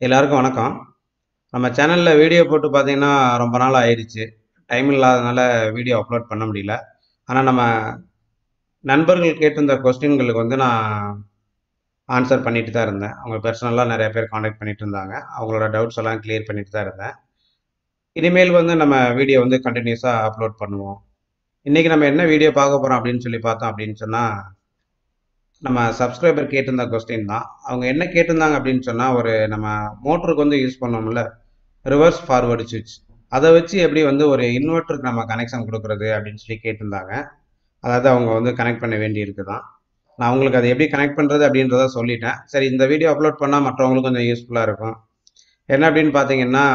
எல்லாருக்கும் வணக்கம் நம்ம சேனலில் வீடியோ போட்டு பார்த்தீங்கன்னா ரொம்ப நாள் ஆயிடுச்சு டைம் இல்லாதனால வீடியோ அப்லோட் பண்ண முடியல ஆனால் நம்ம நண்பர்கள் கேட்டிருந்த கொஸ்டின்களுக்கு வந்து நான் ஆன்சர் பண்ணிட்டு தான் இருந்தேன் அவங்க பர்சனலாக நிறைய பேர் காண்டாக்ட் பண்ணிட்டு இருந்தாங்க அவங்களோட டவுட்ஸ் எல்லாம் கிளியர் பண்ணிட்டு தான் இருந்தேன் இனிமேல் வந்து நம்ம வீடியோ வந்து கண்டினியூஸாக அப்லோட் பண்ணுவோம் இன்றைக்கி நம்ம என்ன வீடியோ பார்க்க போகிறோம் அப்படின்னு சொல்லி பார்த்தோம் அப்படின்னு சொன்னால் நம்ம சப்ஸ்கிரைபர் கேட்டிருந்த கொஸ்டின் தான் அவங்க என்ன கேட்டிருந்தாங்க அப்படின்னு சொன்னால் ஒரு நம்ம மோட்டருக்கு வந்து யூஸ் பண்ணோம்ல ரிவர்ஸ் ஃபார்வர்டு சுவிட்ச் அதை வச்சு எப்படி வந்து ஒரு இன்வெர்ட்டருக்கு நம்ம கனெக்ஷன் கொடுக்குறது அப்படின்னு சொல்லி கேட்டிருந்தாங்க அதாவது அவங்க வந்து கனெக்ட் பண்ண வேண்டி தான் நான் அவங்களுக்கு அதை எப்படி கனெக்ட் பண்ணுறது அப்படின்றத சொல்லிட்டேன் சரி இந்த வீடியோ அப்லோட் பண்ணால் மற்றவங்களுக்கும் கொஞ்சம் யூஸ்ஃபுல்லாக இருக்கும் என்ன அப்படின்னு பார்த்தீங்கன்னா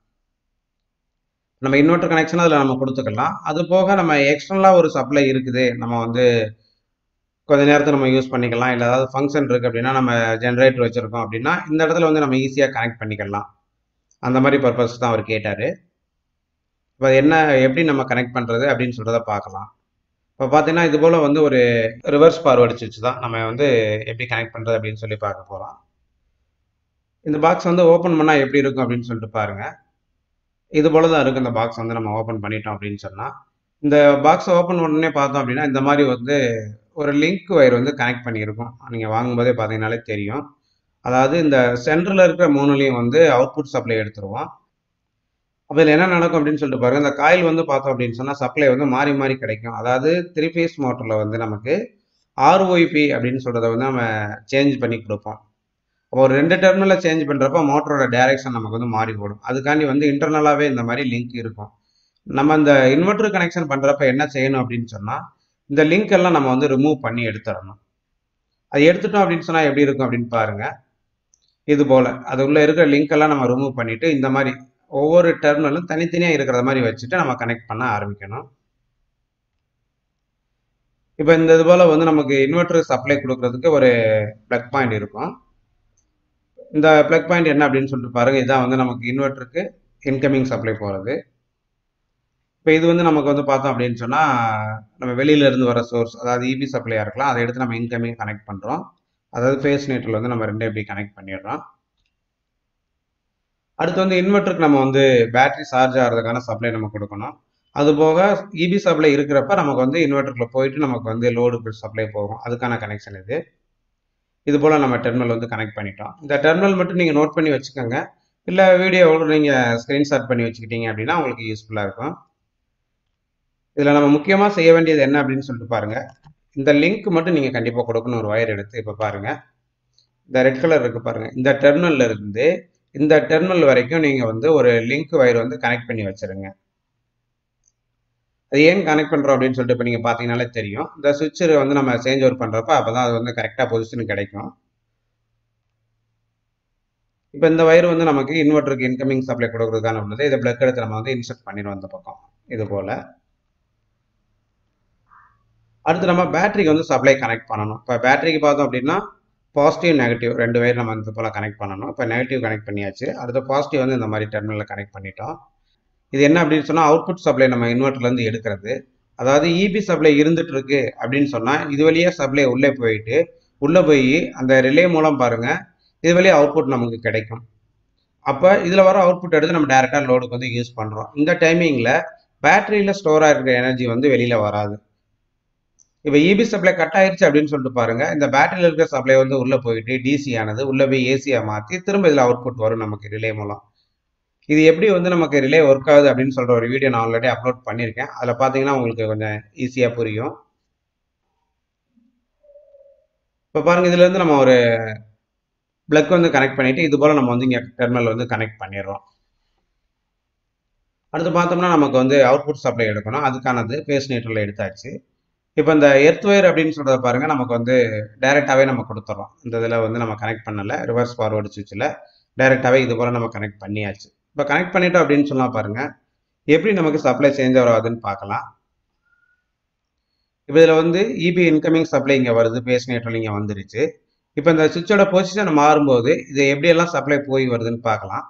நம்ம இன்வெர்ட்டர் கனெக்ஷன் அதில் நம்ம கொடுத்துக்கலாம் அது போக நம்ம எக்ஸ்டர்னலாக ஒரு சப்ளை இருக்குது நம்ம வந்து கொஞ்ச நேரத்தை நம்ம யூஸ் பண்ணிக்கலாம் இல்லை ஏதாவது ஃபங்க்ஷன் இருக்குது அப்படின்னா நம்ம ஜென்ரேட்டர் வச்சுருக்கோம் அப்படின்னா இந்த இடத்துல வந்து நம்ம ஈஸியாக கனெக்ட் பண்ணிக்கலாம் அந்த மாதிரி பர்பஸ் தான் அவர் கேட்டார் இப்போ என்ன எப்படி நம்ம கனெக்ட் பண்ணுறது அப்படின்னு சொல்கிறத பார்க்கலாம் இப்போ பார்த்தீங்கன்னா இது போல் வந்து ஒரு ரிவர்ஸ் ஃபார்வர்டு சுவிட்ச் தான் நம்ம வந்து எப்படி கனெக்ட் பண்ணுறது அப்படின்னு சொல்லி பார்க்க போகிறோம் இந்த பாக்ஸ் வந்து ஓப்பன் பண்ணால் எப்படி இருக்கும் அப்படின்னு சொல்லிட்டு பாருங்கள் இது போல் தான் இருக்குது இந்த பாக்ஸ் வந்து நம்ம ஓப்பன் பண்ணிட்டோம் அப்படின்னு சொன்னால் இந்த பாக்ஸை ஓப்பன் உடனே பார்த்தோம் அப்படின்னா இந்த மாதிரி வந்து ஒரு லிங்க் ஒயர் வந்து கனெக்ட் பண்ணியிருக்கோம் நீங்கள் வாங்கும்போதே பார்த்தீங்கனாலே தெரியும் அதாவது இந்த சென்டரில் இருக்கிற மூணுலேயும் வந்து அவுட்புட் சப்ளை எடுத்துருவோம் அப்போ இதில் என்ன நடக்கும் அப்படின்னு சொல்லிட்டு பாருங்கள் இந்த காயில் வந்து பார்த்தோம் அப்படின்னு சொன்னால் சப்ளை வந்து மாறி மாறி கிடைக்கும் அதாவது த்ரீ ஃபேஸ் மோட்டரில் வந்து நமக்கு ஆர்ஒய்பி அப்படின்னு சொல்கிறத வந்து நம்ம சேஞ்ச் பண்ணி கொடுப்போம் ஒரு ரெண்டு டெர்மினலில் சேஞ்ச் பண்ணுறப்ப மோட்டரோட டைரக்ஷன் நமக்கு வந்து மாறி போடும் அதுக்காண்டி வந்து இன்டர்னலாகவே இந்த மாதிரி லிங்க் இருக்கும் நம்ம இந்த இன்வெர்டர் கனெக்ஷன் பண்ணுறப்ப என்ன செய்யணும் அப்படின்னு சொன்னால் இந்த லிங்க் எல்லாம் நம்ம வந்து ரிமூவ் பண்ணி எடுத்துடணும் அது எடுத்துட்டோம் அப்படின்னு சொன்னால் எப்படி இருக்கும் அப்படின்னு பாருங்க இது போல் அது உள்ள இருக்கிற லிங்க் எல்லாம் நம்ம ரிமூவ் பண்ணிட்டு இந்த மாதிரி ஒவ்வொரு டெர்மினலும் தனித்தனியாக இருக்கிற மாதிரி வச்சுட்டு நம்ம கனெக்ட் பண்ண ஆரம்பிக்கணும் இப்போ இந்த இது போல் வந்து நமக்கு இன்வெர்டர் சப்ளை கொடுக்கறதுக்கு ஒரு ப்ளக் பாயிண்ட் இருக்கும் இந்த ப்ளக் பாயிண்ட் என்ன அப்படின்னு சொல்லிட்டு பாருங்க இதான் வந்து நமக்கு இன்வெர்டருக்கு இன்கமிங் சப்ளை போகிறது இப்போ இது வந்து நமக்கு வந்து பார்த்தோம் அப்படின்னு சொன்னால் நம்ம வெளியில இருந்து வர சோர்ஸ் அதாவது இபி சப்ளையாக இருக்கலாம் அதை எடுத்து நம்ம இன்கமிங் கனெக்ட் பண்ணுறோம் அதாவது ஃபேஸ் நேட்டில் வந்து நம்ம ரெண்டும் எப்படி கனெக்ட் பண்ணிடுறோம் அடுத்து வந்து இன்வெர்ட்டருக்கு நம்ம வந்து பேட்டரி சார்ஜ் ஆகிறதுக்கான சப்ளை நம்ம கொடுக்கணும் அது போக இபி சப்ளை இருக்கிறப்ப நமக்கு வந்து இன்வெர்ட்டருக்குள்ள போயிட்டு நமக்கு வந்து லோடுக்கு சப்ளை போகும் அதுக்கான கனெக்ஷன் இது இது போல் நம்ம டெர்மினல் வந்து கனெக்ட் பண்ணிட்டோம் இந்த டெர்மினல் மட்டும் நீங்கள் நோட் பண்ணி வச்சுக்கோங்க இல்லை வீடியோவோட நீங்கள் ஸ்க்ரீன்ஷாட் பண்ணி வச்சுக்கிட்டீங்க அப்படின்னா உங்களுக்கு யூஸ்ஃபுல்லாக இருக்கும் இதில் நம்ம முக்கியமாக செய்ய வேண்டியது என்ன அப்படின்னு சொல்லிட்டு பாருங்கள் இந்த லிங்க் மட்டும் நீங்கள் கண்டிப்பாக கொடுக்கணும் ஒரு ஒயர் எடுத்து இப்போ பாருங்கள் இந்த ரெட் கலர் இருக்குது பாருங்கள் இந்த டெர்மினல்ல இருந்து இந்த டெர்மினல் வரைக்கும் நீங்கள் வந்து ஒரு லிங்க் ஒயர் வந்து கனெக்ட் பண்ணி வச்சுருங்க அது ஏன் கனெக்ட் பண்ணுறோம் அப்படின்னு சொல்லிட்டு இப்போ நீங்கள் பார்த்தீங்கனாலே தெரியும் இந்த சுவிட்சர் வந்து நம்ம சேஞ்ச் ஓவர் பண்ணுறப்ப அப்போ தான் அது வந்து கரெக்டாக பொசிஷன் கிடைக்கும் இப்போ இந்த வயர் வந்து நமக்கு இன்வெர்ட்டருக்கு இன்கமிங் சப்ளை கொடுக்கறதுக்கான உள்ளது இதை பிளக் எடுத்து நம்ம வந்து இன்செர்ட் பண்ணிடுவோம் அந்த பக்கம் இது போல் அடுத்து நம்ம பேட்டரிக்கு வந்து சப்ளை கனெக்ட் பண்ணணும் இப்போ பேட்டரிக்கு பார்த்தோம் அப்படின்னா பாசிட்டிவ் நெகட்டிவ் ரெண்டு வயர் நம்ம இது போல் கனெக்ட் பண்ணணும் இப்போ நெகட்டிவ் கனெக்ட் பண்ணியாச்சு அடுத்து பாசிட்டிவ் வந்து இந்த மாதிரி டெர்மினலில் கனெக்ட் பண்ணிட்டோம் இது என்ன அப்படின்னு சொன்னால் அவுட்புட் சப்ளை நம்ம இன்வெர்ட்டர்லேருந்து எடுக்கிறது அதாவது இபி சப்ளை இருந்துட்டு இருக்கு அப்படின்னு சொன்னால் இது வழியாக சப்ளை உள்ளே போயிட்டு உள்ளே போய் அந்த ரிலே மூலம் பாருங்கள் இது வழியாக அவுட்புட் நமக்கு கிடைக்கும் அப்போ இதில் வர அவுட்புட் எடுத்து நம்ம டேரெக்டாக லோடுக்கு வந்து யூஸ் பண்ணுறோம் இந்த டைமிங்கில் பேட்டரியில் ஸ்டோர் ஆகிருக்கிற எனர்ஜி வந்து வெளியில் வராது இப்போ இபி சப்ளை கட் ஆயிருச்சு அப்படின்னு சொல்லிட்டு பாருங்க இந்த பேட்டரியில் இருக்கிற சப்ளை வந்து உள்ள போயிட்டு டிசி ஆனது உள்ள போய் ஏசியா மாற்றி திரும்ப இதில் அவுட்புட் வரும் நமக்கு ரிலே மூலம் இது எப்படி வந்து நமக்கு ரிலே ஒர்க் ஆகுது அப்படின்னு சொல்ற ஒரு வீடியோ நான் ஆல்ரெடி அப்லோட் பண்ணியிருக்கேன் அதில் பார்த்தீங்கன்னா உங்களுக்கு கொஞ்சம் ஈஸியாக புரியும் இப்போ பாருங்க இதுல இருந்து நம்ம ஒரு பிளக் வந்து கனெக்ட் பண்ணிட்டு இது போல நம்ம வந்து இங்கே டெர்மினல் வந்து கனெக்ட் பண்ணிடுறோம் அடுத்து பார்த்தோம்னா நமக்கு வந்து அவுட்புட் சப்ளை எடுக்கணும் அதுக்கானது ஃபேஸ் நேட்டரில் எடுத்தாச்சு இப்போ இந்த எர்த் ஒயர் அப்படின்னு சொல்கிறத பாருங்க நமக்கு வந்து டைரெக்டாகவே நம்ம கொடுத்துட்றோம் இந்த இதில் வந்து நம்ம கனெக்ட் பண்ணலை ரிவர்ஸ் ஃபார்வர்டு சுவிட்சில் டைரெக்டாகவே இது போல் நம்ம கனெக்ட் பண்ணியாச்சு இப்போ கனெக்ட் பண்ணிட்டோம் அப்படின்னு சொன்னால் பாருங்க எப்படி நமக்கு சப்ளை சேஞ்ச் ஆகுதுன்னு பார்க்கலாம் இப்போ இதில் வந்து இபி இன்கமிங் சப்ளை இங்கே வருது பேஸ் நேட்டில் இங்கே வந்துருச்சு இப்போ இந்த சுவிட்சோட பொசிஷன் மாறும்போது இது எப்படியெல்லாம் சப்ளை போய் வருதுன்னு பார்க்கலாம்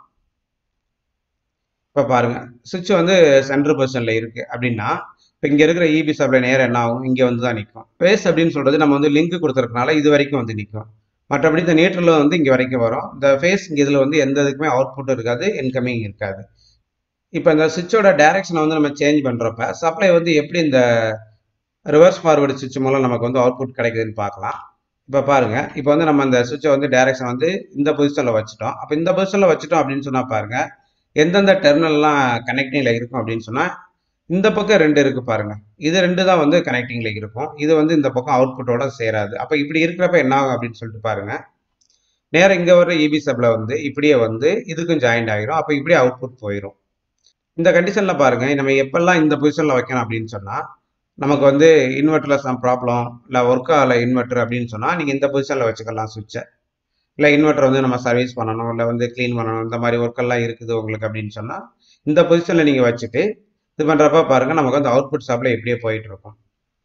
இப்போ பாருங்க சுவிட்ச் வந்து சென்ட்ரல் பொசிஷனில் இருக்குது அப்படின்னா இப்போ இங்கே இருக்கிற இபி சப்ளை நேரம் என்ன ஆகும் இங்கே வந்து தான் நிற்கும் பேஸ் அப்படின்னு சொல்கிறது நம்ம வந்து லிங்க் கொடுத்துருக்கனால இது வரைக்கும் வந்து நிற்கும் மற்றபடி இந்த நியூட்ரல் வந்து இங்கே வரைக்கும் வரும் இந்த ஃபேஸ் இங்கே இதில் வந்து எந்த இதுக்குமே அவுட்புட் இருக்காது இன்கமிங் இருக்காது இப்போ இந்த சுவிட்சோட டைரக்ஷனை வந்து நம்ம சேஞ்ச் பண்ணுறப்ப சப்ளை வந்து எப்படி இந்த ரிவர்ஸ் ஃபார்வர்டு சுவிட்ச் மூலம் நமக்கு வந்து அவுட்புட் கிடைக்குதுன்னு பார்க்கலாம் இப்போ பாருங்க இப்போ வந்து நம்ம இந்த சுவிட்சை வந்து டைரக்ஷன் வந்து இந்த பொசிஷனில் வச்சுட்டோம் அப்போ இந்த பொசிஷனில் வச்சுட்டோம் அப்படின்னு சொன்னால் பாருங்க எந்தெந்த டெர்மினல்லாம் கனெக்டிங்கில் இருக்கும் அப்படின்னு சொன்னால் இந்த பக்கம் ரெண்டு இருக்கு பாருங்க இது ரெண்டு தான் வந்து கனெக்டிங்ல இருக்கும் இது வந்து இந்த பக்கம் அவுட்புட்டோட சேராது அப்போ இப்படி இருக்கிறப்ப என்ன ஆகும் அப்படின்னு சொல்லிட்டு பாருங்க நேரம் இங்கே வர இபி சப்ல வந்து இப்படியே வந்து இதுக்கும் ஜாயிண்ட் ஆகிரும் அப்போ இப்படியே அவுட்புட் போயிடும் இந்த கண்டிஷனில் பாருங்க நம்ம எப்பெல்லாம் இந்த பொசிஷனில் வைக்கணும் அப்படின்னு சொன்னால் நமக்கு வந்து இன்வெர்ட்டரில் சம் ப்ராப்ளம் இல்லை ஒர்க் ஆகலை இன்வெர்ட்டர் அப்படின்னு சொன்னால் நீங்கள் இந்த பொசிஷனில் வச்சுக்கலாம் சுவிட்சை இல்லை இன்வெர்ட்டர் வந்து நம்ம சர்வீஸ் பண்ணணும் இல்லை வந்து க்ளீன் பண்ணணும் இந்த மாதிரி ஒர்க்கெல்லாம் இருக்குது உங்களுக்கு அப்படின்னு சொன்னால் இந்த பொசிஷனில் நீங்கள் வச்சுட்டு இது பண்ணுறப்ப பாருங்கள் நமக்கு வந்து அவுட்புட் சப்ளை இப்படியே போயிட்டு இருக்கும்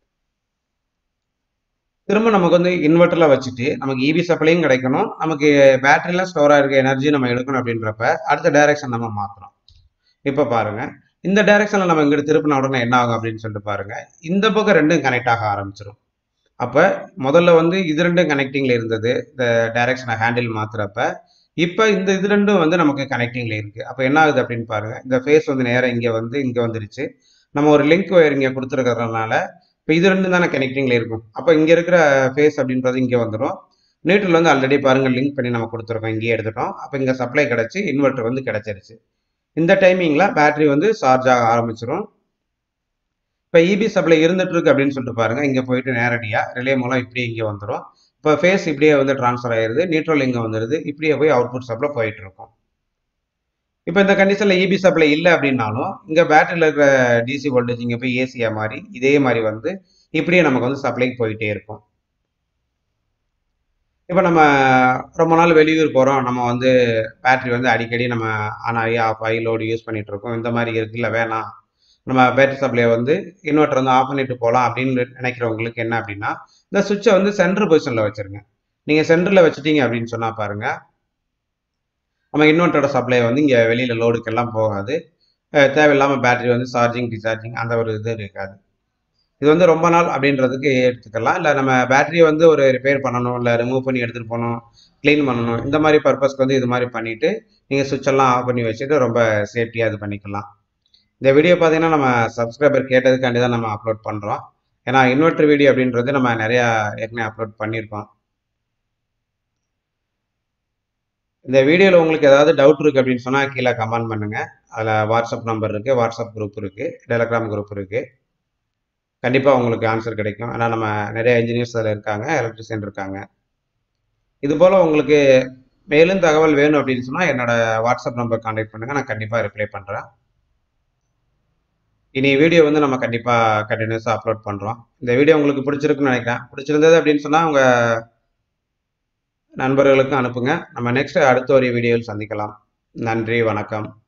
திரும்ப நமக்கு வந்து இன்வெர்ட்டரில் வச்சுட்டு நமக்கு இபி சப்ளையும் கிடைக்கணும் நமக்கு பேட்டரியில் ஸ்டோர் ஆகிருக்க எனர்ஜி நம்ம எடுக்கணும் அப்படின்றப்ப அடுத்த டைரக்ஷன் நம்ம மாற்றணும் இப்போ பாருங்க இந்த டைரக்ஷனில் நம்ம இங்கிட்டு திருப்பின உடனே என்ன ஆகும் அப்படின்னு சொல்லிட்டு பாருங்க இந்த பக்கம் ரெண்டும் கனெக்ட் ஆக ஆரம்பிச்சிடும் அப்போ முதல்ல வந்து இது ரெண்டும் கனெக்டிங்கில் இருந்தது இந்த டைரக்ஷனை ஹேண்டில் மாத்துறப்ப இப்போ இந்த இது ரெண்டும் வந்து நமக்கு கனெக்டிங்கில் இருக்குது அப்போ என்ன ஆகுது அப்படின்னு பாருங்க இந்த ஃபேஸ் வந்து நேராக இங்கே வந்து இங்கே வந்துருச்சு நம்ம ஒரு லிங்க் ஒயர் இங்கே கொடுத்துருக்கறதுனால இப்போ இது ரெண்டும் தானே கனெக்டிங்கில் இருக்கும் அப்போ இங்கே இருக்கிற ஃபேஸ் அப்படின்றது இங்கே வந்துடும் நியூட்ரல் வந்து ஆல்ரெடி பாருங்கள் லிங்க் பண்ணி நம்ம கொடுத்துருக்கோம் இங்கேயே எடுத்துட்டோம் அப்போ இங்கே சப்ளை கிடச்சி இன்வெர்ட்டர் வந்து கிடச்சிருச்சு இந்த டைமிங்கில் பேட்டரி வந்து சார்ஜ் ஆக ஆரம்பிச்சிடும் இப்போ இபி சப்ளை இருந்துட்டு இருக்கு அப்படின்னு சொல்லிட்டு பாருங்க இங்கே போயிட்டு நேரடியாக ரிலே மூலம் இப்படியே இங்கே வந்துடும் இப்போ ஃபேஸ் இப்படியே வந்து ட்ரான்ஸ்ஃபர் ஆயிருது நியூட்ரல் இங்கே வந்துடுது இப்படியே போய் அவுட்புட் சப்ளை போயிட்டு இருக்கும் இப்போ இந்த கண்டிஷனில் இபி சப்ளை இல்லை அப்படின்னாலும் இங்கே பேட்டரியில் இருக்கிற டிசி வோல்டேஜ் இங்கே போய் ஏசியாக மாறி இதே மாதிரி வந்து இப்படியே நமக்கு வந்து சப்ளைக்கு போயிட்டே இருக்கும் இப்போ நம்ம ரொம்ப நாள் வெளியூர் போகிறோம் நம்ம வந்து பேட்டரி வந்து அடிக்கடி நம்ம ஆன் ஆகி ஆஃப் ஆகி லோடு யூஸ் பண்ணிட்டு இருக்கோம் இந்த மாதிரி இருக்குல்ல வேணாம் நம்ம பேட்டரி சப்ளையை வந்து இன்வெர்ட்டர் வந்து ஆஃப் பண்ணிட்டு போகலாம் அப்படின்னு நினைக்கிறவங்களுக்கு என்ன அப்படின்னா இந்த சுவிட்சை வந்து சென்டர் பொசிஷனில் வச்சுருங்க நீங்கள் சென்டரில் வச்சுட்டீங்க அப்படின்னு சொன்னால் பாருங்கள் நம்ம இன்வெர்ட்டரோட சப்ளை வந்து இங்கே வெளியில் லோடுக்கெல்லாம் போகாது தேவையில்லாமல் பேட்டரி வந்து சார்ஜிங் டிசார்ஜிங் அந்த ஒரு இது இருக்காது இது வந்து ரொம்ப நாள் அப்படின்றதுக்கு எடுத்துக்கலாம் இல்லை நம்ம பேட்டரியை வந்து ஒரு ரிப்பேர் பண்ணணும் இல்லை ரிமூவ் பண்ணி எடுத்துகிட்டு போகணும் க்ளீன் பண்ணணும் இந்த மாதிரி பர்பஸ்க்கு வந்து இது மாதிரி பண்ணிவிட்டு நீங்கள் சுவிட்செல்லாம் ஆஃப் பண்ணி வச்சுட்டு ரொம்ப சேஃப்டியாக இது பண்ணிக்கலாம் இந்த வீடியோ பார்த்தீங்கன்னா நம்ம சப்ஸ்கிரைபர் கேட்டதுக்காண்டி தான் நம்ம அப்லோட் பண்ணுறோம் ஏன்னா இன்வெர்டர் வீடியோ அப்படின்றது நம்ம நிறையா ஏற்கனவே அப்லோட் பண்ணியிருக்கோம் இந்த வீடியோவில் உங்களுக்கு ஏதாவது டவுட் இருக்குது அப்படின்னு சொன்னால் கீழே கமெண்ட் பண்ணுங்கள் அதில் வாட்ஸ்அப் நம்பர் இருக்குது வாட்ஸ்அப் குரூப் இருக்குது டெலகிராம் குரூப் இருக்குது கண்டிப்பாக உங்களுக்கு ஆன்சர் கிடைக்கும் ஏன்னா நம்ம நிறைய இன்ஜினியர்ஸ் அதில் இருக்காங்க எலக்ட்ரிஷியன் இருக்காங்க இது போல் உங்களுக்கு மேலும் தகவல் வேணும் அப்படின்னு சொன்னால் என்னோட வாட்ஸ்அப் நம்பர் கான்டாக்ட் பண்ணுங்கள் நான் கண்டிப்பாக ரிப்ளை பண்ணுறேன் இனி வீடியோ வந்து நம்ம கண்டிப்பாக கண்டினியூஸாக அப்லோட் பண்ணுறோம் இந்த வீடியோ உங்களுக்கு பிடிச்சிருக்குன்னு நினைக்கிறேன் பிடிச்சிருந்தது அப்படின்னு சொன்னால் உங்கள் நண்பர்களுக்கும் அனுப்புங்க நம்ம நெக்ஸ்ட் அடுத்த ஒரு வீடியோவில் சந்திக்கலாம் நன்றி வணக்கம்